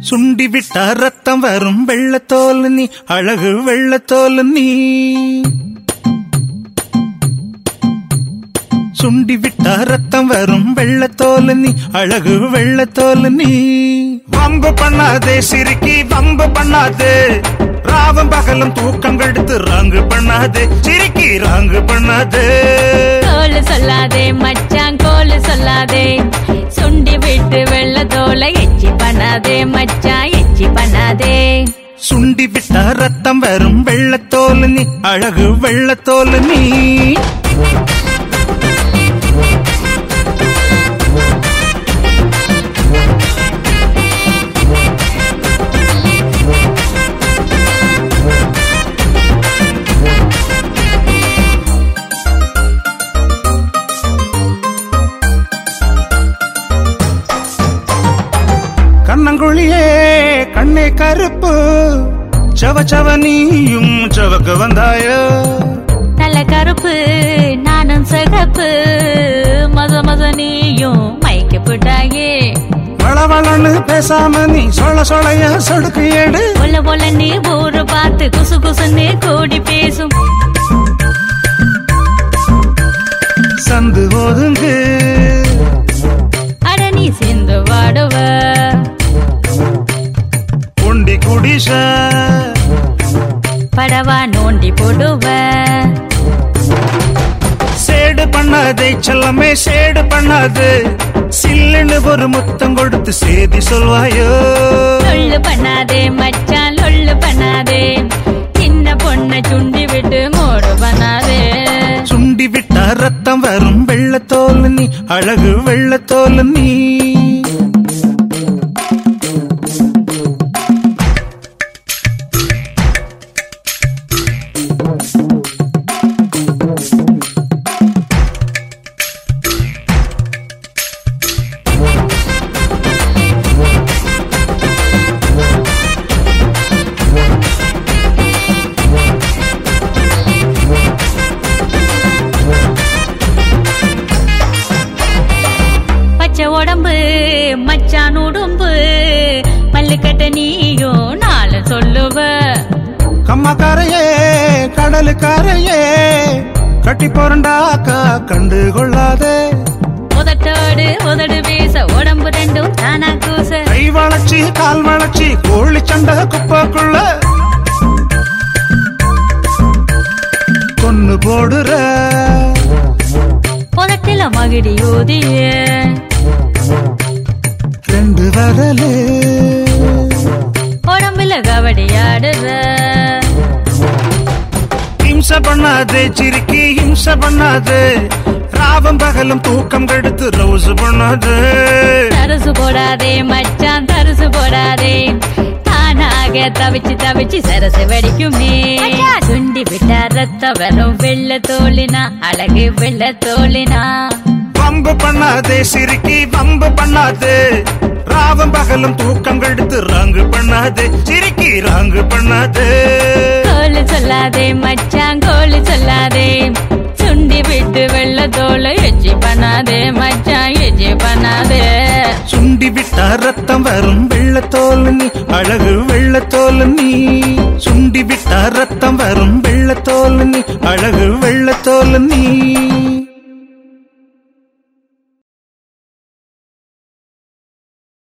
சுண்டி விட்டா ரத்தம் வரும் வெள்ளத்தோல் நீ அழகு வெள்ளத்தோல் நீ சுண்டி விட்டா ரத்தம் வரும் வெள்ளத்தோல் நீ அழகு வெள்ளத்தோல் நீ வம்பு பண்ணாதே சிரிக்கி வம்பு பண்ணாதே ராவும் பகலும் தூக்கம் கெடுத்து ராங்கு பண்ணாதே சிரிக்கி ராங்கு பண்ணாதே கோலு சொல்லாதே மச்சான் கோலு சொல்லாதே சுண்டி விட்டு வெள்ள தோலை எச்சி பண்ணாதே மச்சான் எச்சி பண்ணாதே சுண்டி விட்டா ரத்தம் வரும் வெள்ளத்தோல் நீ அழகு வெள்ளத்தோல் நீ கண்ணங்குழியே கண்ணே கருப்பு சவ சவ நீயும் சவக்க வந்தாயோ நல்ல கருப்பு நானும் சிகப்பு மத மத நீயும் மயக்க போட்டாயே வளவளன்னு பேசாம நீ சொல சொலைய சொடுக்கு ஏடு பொல பொல நீ ஊரு பார்த்து குசு குசுன்னு கூடி பேசும் சந்து ஓதுங்கு அட நீ சேர்ந்து வாடுவ பொண்டி குடிச படவா நோண்டி போடுவ சேடு பண்ணாதே செல்லமே சேடு பண்ணாது சில்லுன்னு ஒரு முத்தம் கொடுத்து சேதி சொல்வாயோ லொள்ளு பண்ணாதே மச்சான் லொள்ளு பண்ணாதே சின்ன பொண்ண சுண்டி விட்டு மோடு பண்ணாதே சுண்டி விட்டா ரத்தம் வரும் வெள்ளத்தோல் நீ அழகு வெள்ளத்தோல் நீ பச்சை உடம்பு மச்சான் உடம்பு மல்லுக்கட்ட நீயும் நாலு சொல்லுவ கம்மக்காரையே கடலுக்காரையே கட்டி போறண்டாக்கா கண்டு கொள்ளாதே உதட்டோடு உதடு பேச உடம்பு ரெண்டும் தானா கூச கை வளர்ச்சி கால் வளர்ச்சி கோழி சண்டை குப்பைக்குள்ள கொன்னு போடுற உதட்டில மகிடி ஊதிய ரெண்டு வரலு உடம்புல கபடி ஆடுற ஹிம்ச பண்ணாதே சிரிக்கி ஹிம்ச பண்ணாதே ராவம் பகலும் தூக்கம் கெடுத்து ரவுசு பண்ணாதே தரிசு போடாதே மச்சான் தரிசு போடாதே தானாக தவிச்சு தவிச்சு சரசு வெடிக்குமே சுண்டி விட்டா ரத்த வரும் வெள்ள தோலினா அழகு வெள்ள தோலினா வம்பு பண்ணாதே சிரிக்கி வம்பு பண்ணாதே ராவம் பகலும் தூக்கம் கெடுத்து ராங்கு பண்ணாதே சிரிக்கி ராங்கு பண்ணாதே கோலு சொல்லாதே மச்சான் கோலு சொல்லாதே சுண்டி விட்டு வெள்ள தோலை எச்சி பண்ணாதே மச்சான் எச்சி பண்ணாதே சுண்டி விட்டா ரத்தம் வரும் வெள்ளத்தோல் நீ அழகு வெள்ளத்தோல் நீ சுண்டி விட்டா ரத்தம் வரும் வெள்ளத்தோல் நீ அழகு வெள்ளத்தோல் நீ